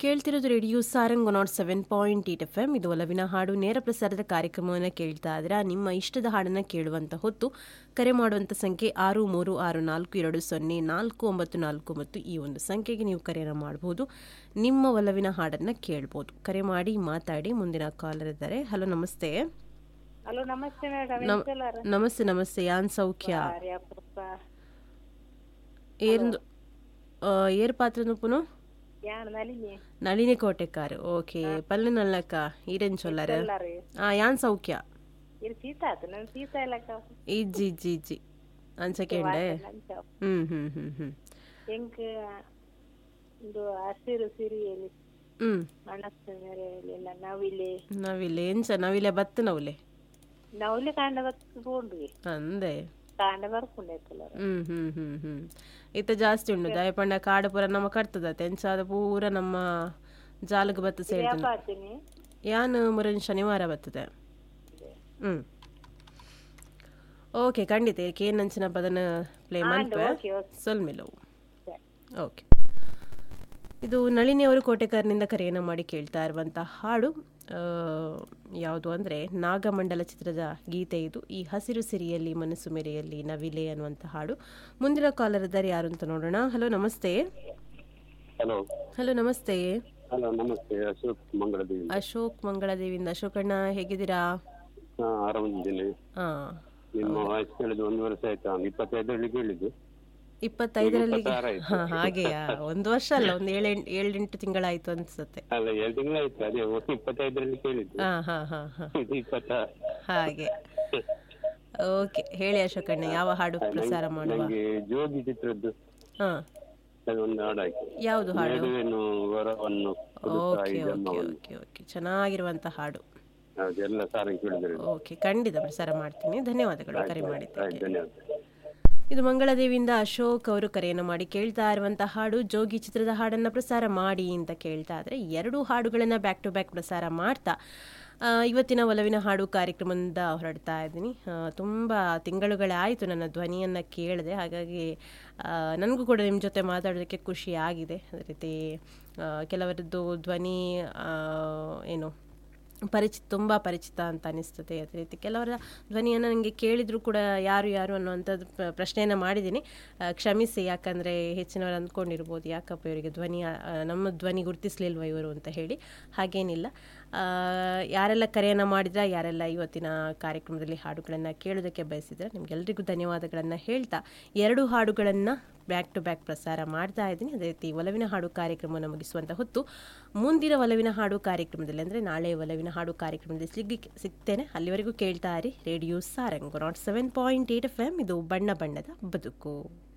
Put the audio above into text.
ಕೇಳ್ತಿರೋದು radio Sarang nought seven point eight F M ಇದು ಒಲವಿನ ಹಾಡು ನೇರ ಪ್ರಸಾರದ ಕಾರ್ಯಕ್ರಮವನ್ನು ಕೇಳ್ತಾ ಇದ್ರೆ ನಿಮ್ಮ ಇಷ್ಟದ ಹಾಡನ್ನು ಕೇಳುವಂಥ ಹೊತ್ತು ಕರೆ ಮಾಡುವಂಥ ಸಂಖ್ಯೆ ಆರು ಮೂರು ಆರು ನಾಲ್ಕು ಎರಡು ಸೊನ್ನೆ ನಾಲ್ಕು ಒಂಬತ್ತು ನಾಲ್ಕು ಒಂಬತ್ತು ಈ ಒಂದು ಸಂಖ್ಯೆಗೆ ನೀವು ಕರೆಯನ್ನು ಮಾಡ್ಬೋದು ನಿಮ್ಮ ಒಲವಿನ ಹಾಡನ್ನು ಕೇಳ್ಬೋದು ಕರೆ ಮಾಡಿ ಮಾತಾಡಿ ಮುಂದಿನ ಕಾಲರ್ ಇದ್ದಾರೆ ಹಲೋ ನಮಸ್ತೆ ಹಲೋ ನಮಸ್ತೆ ಮೇಡಮ್ ನಮ್- ನಮಸ್ತೆ ನಮಸ್ತೆ ಯಾನ್ ಸೌಖ್ಯ ಏರ್ದು ಏರ್ ಪಾತ್ರನು ಪುನಃ ಯಾನ್ ನಲಿನಿ ನಳಿನಿ ಕೋಟೆಕಾರ್ ಓಕೆ ಪಲ್ಲೆ ನಲ್ಲಕ್ಕ ಈರೇನ್ ಚೊಲ್ಲರ ಎಲ್ಲಾರು ಆ ಯಾನ್ ಸೌಖ್ಯ ಇದು ಸೀತಾ ಆತು ನನ್ ಸೀತಾ ಇಲ್ಲಕ್ಕ ಇಜ್ಜಿ ಇಜ್ಜಿ ಇಜ್ಜಿ ಅನ್ಸಕೇಂಡೆ ನಂಚ ಹ್ಮ್ ಹ್ಮ್ ಹ್ಮ್ ಹ್ಮ್ ಎಂಕ್ ಒಂದು ಹಸಿರು ಸಿರಿಯಲ್ಲಿ ಹ್ಮ್ ಮನಸ್ಸು ಮೆರೆಯಲಿಲ್ಲ ನವಿಲೆ ನಾವಿಲೆ ಏನ್ಸ ನಾವಿಲೆ ಬತ್ತು ನವ್ಲೆ ನವಿಲೆ ಕಾಂಡ ಬತ್ಕೊಂಡ್ವಿ ಅಂದೆ ಕಾಂಡ ಬರ್ಕೊಂಡೆ ಕಲರ್ ಹ್ಮ್ ಹ್ಮ್ ಹ್ಮ್ ಹ್ಮ್ ಇತ್ತ ಜಾಸ್ತಿ ಉಂಡು ದಯಪಂಡ ಕಾಡು ಪೂರ ನಮ್ಮ ಕಟ್ತದ ತೆಂಚಾದ ಪೂರ ನಮ್ಮ ಜಾಲಗ್ ಬತ್ತು ಸೇಳ್ತಾನೆ ಪಾತೀನಿ ಯಾನ್ ಮುರನ್ ಶನಿವಾರ ಬರ್ತದೆ ಹ್ಮ್ ಓಕೆ ಖಂಡಿತ ಏನ್ ನಂಚಿನ ಪದನ ಪ್ಲೇ ಮಾಡ್ತೇವೆ ಓಕೆ ಓಕೆ ಸೊಲ್ಮೆಲವು ಓಕೆ ಇದು ನಳಿನಿ ಅವರು ಕೋಟೆಕಾರ್ನಿಂದ ಕರೆಯನ್ನು ಮಾಡಿ ಕೇಳ್ತಾ ಇರುವಂಥ ಹಾಡು ಆ, ಯಾವುದು ಅಂದರೆ ನಾಗಮಂಡಲ ಚಿತ್ರದ ಗೀತೆ ಇದು ಈ ಹಸಿರು ಸಿರಿಯಲ್ಲಿ ಮನಸ್ಸು ಮೆರೆಯಲ್ಲಿ ನವಿಲೆ ಅನ್ನುವಂಥ ಹಾಡು ಮುಂದಿನ ಕಾಲರ್ ಇದ್ದಾರೆ ಯಾರು ಅಂತ ನೋಡೋಣ ಹಲೋ ನಮಸ್ತೆ ಹಲೋ ಹಲೋ ನಮಸ್ತೆ ಹಲೋ ನಮಸ್ತೆ ಅಶೋಕ್ ಮಂಗಳದೇವಿ ಅಶೋಕ್ ಮಂಗಳದೇವಿಯಿಂದ ಅಶೋಕಣ್ಣ ಹೇಗಿದ್ದೀರಾ ಹಾ ಆರಾಮಿದ್ದೀನಿ ಹಾಂ ನಿಮ್ಮ ವಾಯ್ಸ್ ಕೇಳಿದ್ದು ಒಂದು ವರ್ಷ ಆಯ್ತಾ ಇಪ್ಪತ್ತೈದರಲ್ಲಿ ಕೇಳಿದ್ದು ಇಪ್ಪತ್ತೈದರಲ್ಲಿ ಇಪ್ಪತ್ತಾರು ಆಯ್ತು. ಹಾಂ ಹಾಗೆಯಾ ಒಂದು ವರ್ಷ ಅಲ್ಲ ಒಂದು ಏಳೆಂಟು ಏಳೆಂಟು ತಿಂಗಳಾಯಿತು ಅನ್ಸುತ್ತೆ ಅಲ್ಲ ಎರಡು ತಿಂಗಳಾಯ್ತು ಅದೇ ಒಂದು ಇಪ್ಪತ್ತೈದರಲ್ಲಿ ಕೇಳಿದ್ದು ಹಾಂ ಹಾಂ ಹಾಂ ಹಾಂ ಇದು ಇಪ್ಪತ್ತ ಹಾಗೆ ಓಕೆ ಹೇಳಿ ಅಶೋಕಣ್ಣ ಯಾವ ಹಾಡು ಪ್ರಸಾರ ಮಾಡುವ ನಂಗೆ ಜೋಗಿ ಚಿತ್ರದ್ದು ಹಾ ಅದೊಂದು ಹಾಡಾಯ್ತು ಯಾವುದು ಹಾಡು ನಡುವೆನು ವರವನ್ನು ಕೊಡುತ್ತಾ ಓಕೆ ಈ ಓಕೆ ಜನ್ಮವನ್ನು ಓಕೆ ಓಕೆ ಚೆನ್ನಾಗಿರುವಂತ ಹಾಡು ಹೌದು ಎಲ್ಲ ಸಾರಂಗ್ ಕೇಳಿದ್ರೆ ಓಕೆ ಖಂಡಿತ ಪ್ರಸಾರ ಮಾಡ್ತೀನಿ ಧನ್ಯವಾದಗಳು ಕರೆ ಮಾಡಿದ್ದಕ್ಕೆ ಆಯ್ತು ಧನ್ಯವಾದ ಇದು ಮಂಗಳದೇವಿಯಿಂದ ಅಶೋಕ್ ಅವರು ಕರೆಯನ್ನು ಮಾಡಿ ಕೇಳ್ತಾ ಇರುವಂಥ ಹಾಡು ಜೋಗಿ ಚಿತ್ರದ ಹಾಡನ್ನು ಪ್ರಸಾರ ಮಾಡಿ ಅಂತ ಕೇಳ್ತಾ ಇದ್ರೆ ಎರಡು ಹಾಡುಗಳನ್ನು ಬ್ಯಾಕ್ ಟು ಬ್ಯಾಕ್ ಪ್ರಸಾರ ಮಾಡ್ತಾ ಆ, ಇವತ್ತಿನ ಒಲವಿನ ಹಾಡು ಕಾರ್ಯಕ್ರಮದಿಂದ ಹೊರಡ್ತಾ ಇದ್ದೀನಿ ತುಂಬ ತಿಂಗಳುಗಳಾಯಿತು ನನ್ನ ಧ್ವನಿಯನ್ನು ಕೇಳಿದೆ ಹಾಗಾಗಿ ಆ, ನನಗೂ ಕೂಡ ನಿಮ್ಮ ಜೊತೆ ಮಾತಾಡೋದಕ್ಕೆ ಖುಷಿ ಆಗಿದೆ ಅದೇ ರೀತಿ ಆ, ಕೆಲವರದ್ದು ಧ್ವನಿ ಆ, ಏನು ಪರಿಚಿತ ತುಂಬ ಪರಿಚಿತ ಅಂತ ಅನಿಸ್ತದೆ ಅದೇ ರೀತಿ ಕೆಲವರ ಧ್ವನಿಯನ್ನು ನನಗೆ ಕೇಳಿದರೂ ಕೂಡ ಯಾರು ಯಾರು ಅನ್ನುವಂಥದ್ದು ಪ್ರ- ಪ್ರಶ್ನೆಯನ್ನು ಮಾಡಿದ್ದೀನಿ ಆ, ಕ್ಷಮಿಸಿ ಯಾಕಂದರೆ ಹೆಚ್ಚಿನವರು ಅಂದ್ಕೊಂಡಿರ್ಬೋದು ಯಾಕಪ್ಪ ಇವರಿಗೆ ಧ್ವನಿ ಆ, ನಮ್ಮ ಧ್ವನಿ ಗುರುತಿಸ್ಲಿಲ್ವ ಇವರು ಅಂತ ಹೇಳಿ ಹಾಗೇನಿಲ್ಲ ಆ, ಯಾರೆಲ್ಲ ಕರೆಯನ್ನು ಮಾಡಿದ್ರ ಯಾರೆಲ್ಲ ಇವತ್ತಿನ ಕಾರ್ಯಕ್ರಮದಲ್ಲಿ ಹಾಡುಗಳನ್ನು ಕೇಳೋದಕ್ಕೆ ಬಯಸಿದ್ರೆ ನಿಮಗೆಲ್ಲರಿಗೂ ಧನ್ಯವಾದಗಳನ್ನು ಹೇಳ್ತಾ ಎರಡು ಹಾಡುಗಳನ್ನು ಬ್ಯಾಕ್ ಟು ಬ್ಯಾಕ್ ಪ್ರಸಾರ ಮಾಡ್ತಾ ಇದ್ದೀನಿ ಅದೇ ರೀತಿ ಒಲವಿನ ಹಾಡು ಕಾರ್ಯಕ್ರಮವನ್ನು ಮುಗಿಸುವಂಥ ಹೊತ್ತು ಮುಂದಿನ ಒಲವಿನ ಹಾಡು ಕಾರ್ಯಕ್ರಮದಲ್ಲಿ ಅಂದರೆ ನಾಳೆ ಒಲವಿನ ಹಾಡು ಕಾರ್ಯಕ್ರಮದಲ್ಲಿ ಸಿಗ್ಗಿ ಸಿಗ್ತೇನೆ ಅಲ್ಲಿವರೆಗೂ ಕೇಳ್ತಾ ಇರಿ radio Sarang nought seven point eight F M ಇದು ಬಣ್ಣ ಬಣ್ಣದ ಬದುಕು